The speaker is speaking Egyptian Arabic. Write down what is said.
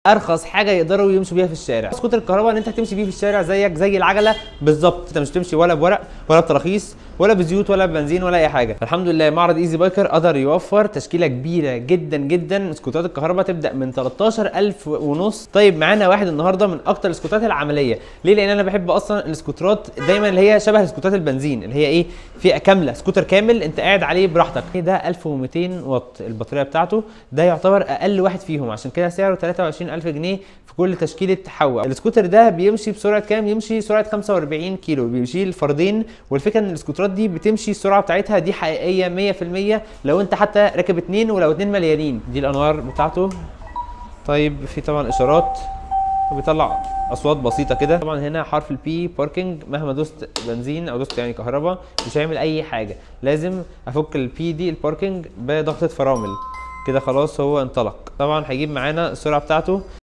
ارخص حاجه يقدروا يمشوا بيها في الشارع سكوتر الكهرباء ان انت هتمشي بيه في الشارع زيك زي العجله بالظبط انت مش تمشي ولا بورق ولا بتراخيص ولا بزيوت ولا بنزين ولا اي حاجه الحمد لله معرض ايزي بايكر قدر يوفر تشكيله كبيره جدا جدا سكوتات الكهرباء تبدا من 13000 ونص طيب معانا واحد النهارده من اكتر السكوتات العمليه ليه لان انا بحب اصلا السكوترات دايما اللي هي شبه سكوتات البنزين اللي هي ايه فئه كامله سكوتر كامل انت قاعد عليه براحتك ده 1200 واط البطاريه بتاعته ده يعتبر اقل واحد فيهم عشان كده سعره 23000 جنيه في كل تشكيله حوا السكوتر ده بيمشي بسرعه كام يمشي سرعه 45 كيلو بيشيل فردين والفكره ان السكوترات دي بتمشي السرعه بتاعتها دي حقيقيه 100% لو انت حتى راكب اتنين ولو اتنين مليانين دي الانوار بتاعته طيب في طبعا اشارات وبيطلع اصوات بسيطه كده طبعا هنا حرف البي باركنج مهما دوست بنزين او دوست يعني كهرباء مش هيعمل اي حاجه لازم افك البي دي الباركنج بضغطه فرامل كده خلاص هو انطلق طبعا هيجيب معانا السرعه بتاعته